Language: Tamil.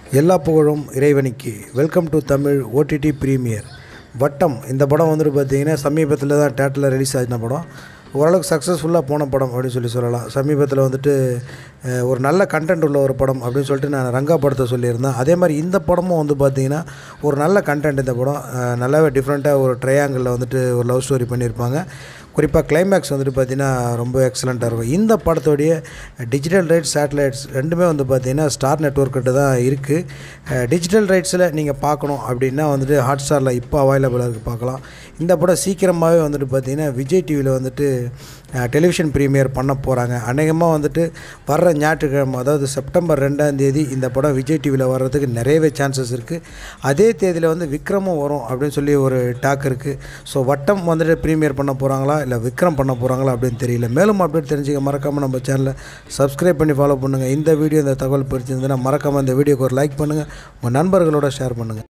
எல்லா புகழும் இறைவனுக்கு welcome to Tamil OTT premiere வட்டம் இந்த படம் வந்துட்டு பார்த்தீங்கன்னா சமீபத்தில் தான் தேட்டரில் ரிலீஸ் ஆகின படம் ஓரளவுக்கு சக்ஸஸ்ஃபுல்லாக போன படம் அப்படின்னு சொல்லி சொல்லலாம் சமீபத்தில் வந்துட்டு அஹ், ஒரு நல்ல கண்டென்ட் உள்ள ஒரு படம் அப்படின்னு சொல்லிட்டு நான் ரங்கா படத்தை சொல்லியிருந்தேன் அதே மாதிரி இந்த படமும் வந்து பார்த்தீங்கன்னா ஒரு நல்ல கண்டென்ட் இந்த படம் அஹ், நல்லாவே டிஃப்ரெண்ட்டாக ஒரு ட்ரையாங்கிளில் வந்துட்டு ஒரு லவ் ஸ்டோரி பண்ணியிருப்பாங்க குறிப்பாக கிளைமேக்ஸ் வந்துட்டு பார்த்தீங்கன்னா ரொம்ப எக்ஸலண்ட்டாக இருக்கும் இந்த படத்தோடைய டிஜிட்டல் ரைட்ஸ் சேட்டலைட்ஸ் ரெண்டுமே வந்து பார்த்தீங்கன்னா ஸ்டார் நெட்ஒர்க்கிட்ட தான் இருக்குது டிஜிட்டல் ரைட்ஸில் நீங்கள் பார்க்கணும் அப்படின்னா வந்துட்டு ஹாட் ஸ்டாரில் இப்போ அவைலபிளாக இருக்குது பார்க்கலாம் இந்த படம் சீக்கிரமாகவே வந்துட்டு பார்த்தீங்கன்னா விஜய் டிவியில் வந்துட்டு டெலிவிஷன் ப்ரீமியர் பண்ண போகிறாங்க அநேகமாக வந்துட்டு வர்ற ஞாயிற்றுக்கிழமை அதாவது செப்டம்பர் ரெண்டாம் தேதி இந்த படம் விஜய் டிவியில் வர்றதுக்கு நிறையவே சான்சஸ் இருக்குது அதே தேதியில் வந்து விக்ரமும் வரும் அப்படின்னு சொல்லி ஒரு டாக் இருக்குது ஸோ வட்டம் வந்துட்டு ப்ரீமியர் பண்ண போகிறாங்களா இல்லை விக்ரம் பண்ண போகிறாங்களா அப்படின்னு தெரியல மேலும் அப்டேட் தெரிஞ்சுக்க மறக்காமல் நம்ம சேனலை சப்ஸ்கிரைப் பண்ணி ஃபாலோ பண்ணுங்கள் இந்த வீடியோ இந்த தகவல் பிடிச்சிருந்ததுன்னா மறக்காமல் இந்த வீடியோக்கு ஒரு லைக் பண்ணுங்கள் உங்கள் நண்பர்களோட ஷேர் பண்ணுங்கள்